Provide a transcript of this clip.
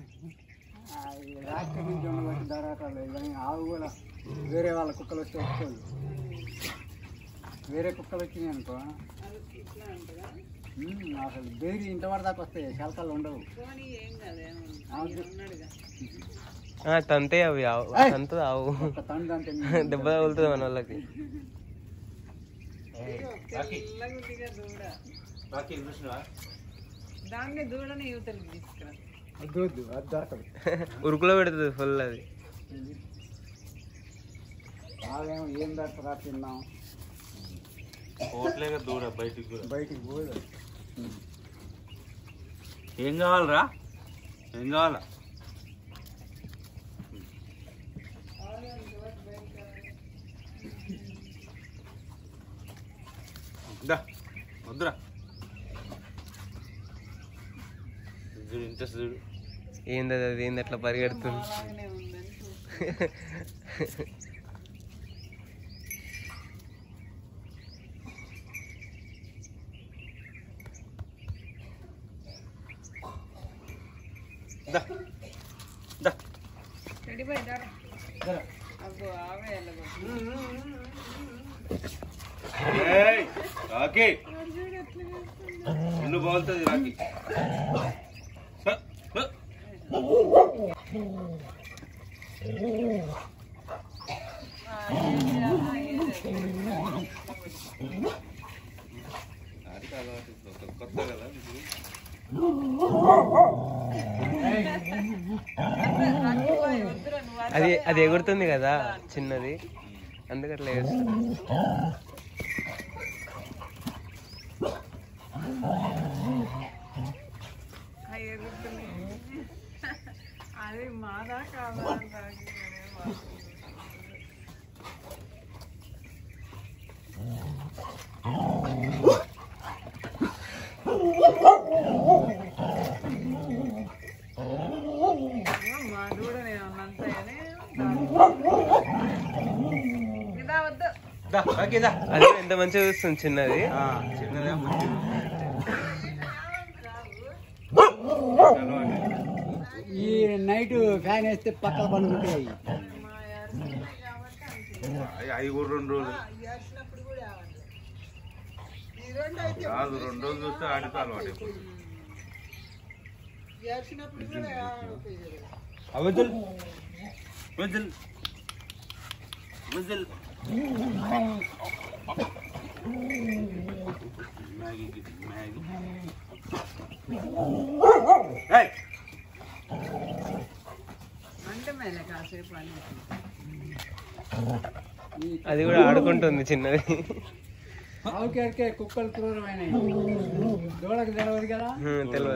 ఆ, ఈ రాత్రి నుంచి ఉండబట్టి దొరకట్లేదు కానీ ఆవు కూడా వేరే వాళ్ళ కుక్కలు వస్తే ఒప్పుకోదు వేరే కుక్కలు వచ్చినాయి అనుకో అది ఇట్లా ఉంటుందా ఉమ్, అసలు బేరి ఇంత వరకు దాకా వస్తాయి శలకాలు ఉండవు పోనీ ఏం కాదు ఏమన్నా అవును. ఉన్నాడుగా ఆ, తంతే అవి ఆవు ఏయ్! తంతు ఆవు ఒక తండ్రి అంటే దెబ్బ తగులుతుంది మన వాళ్ళకి తెల్లగా ఉందిగా దూడ దాన్ని దూడని యువతలకి తీసుకురా వద్దు వద్దు అది దొరకదు ఉరుకులో పెడుతుంది ఫుల్ అది బాగేమో ఏం దొరకదా తిన్నాం పోట్లేక దూర బయటికి కూడా బయటికి పోదు ఏం కావాలరా ఏం కావాలా దా వద్దురా చూడు ఇంత చూడు ఏంది అది అది ఏంది అట్లా పరిగెడుతుంది అలాగనే ఉందని చూస్తున్నా. దా దా చెడిపోయి దారా అబ్బో ఆవే వెళ్ళగొట్టు ఏయ్ రాకి వాడు చూడు ఎట్లా చేస్తుందో. ఒళ్ళు బాగుంటుంది రాకి హ, హ. ఆ, ఏది అన్నా ఏది. ఆడికి అలవాటు కొత్త- కొత్త కదా మీకు. రక్కిపోయి వద్దురా నువ్వు అది అది అది ఎగురుతుంది కదా చిన్నది అందుకు అట్లా చేస్తుంది ఆ ఎగురుతుంది. అది మాదా కాదా అని రాగి నేనే వాడుతున్నాను. మా దూడ నేను అన్నంతగానే ఇదా వద్దు దా రాకి దా అది ఎంత మంచిగా చూస్తుంది చిన్నది ఆ, చిన్నదే మంచిది ఈ నైట్ ఫ్యాన్ వేస్తే పక్కల పండుకుంటాయి మా ఎరసలు కాబట్టి అంతే అవి- అవి కూడా రెండు రోజులు ఎరసినప్పుడు కూడా ఆవండి ఈ రెండు అయితే కాదు రెండు రోజులు చూస్తే ఆడితే అలవాటు అయిపోతుంది. ఎరసినప్పుడు కూడా ఆవుతుంది. అవజల్ వజల్ వజల్ మ్యాగీ మ్యాగీ ఏయ్ అంటే మేలే కాసేపు అని అది కూడా ఆడుకుంటుంది చిన్నది ఆవుకేడికే కుక్కలు క్రూరమైనవి దూడకు తెలవదు కదా హ్మ్, తెలియదు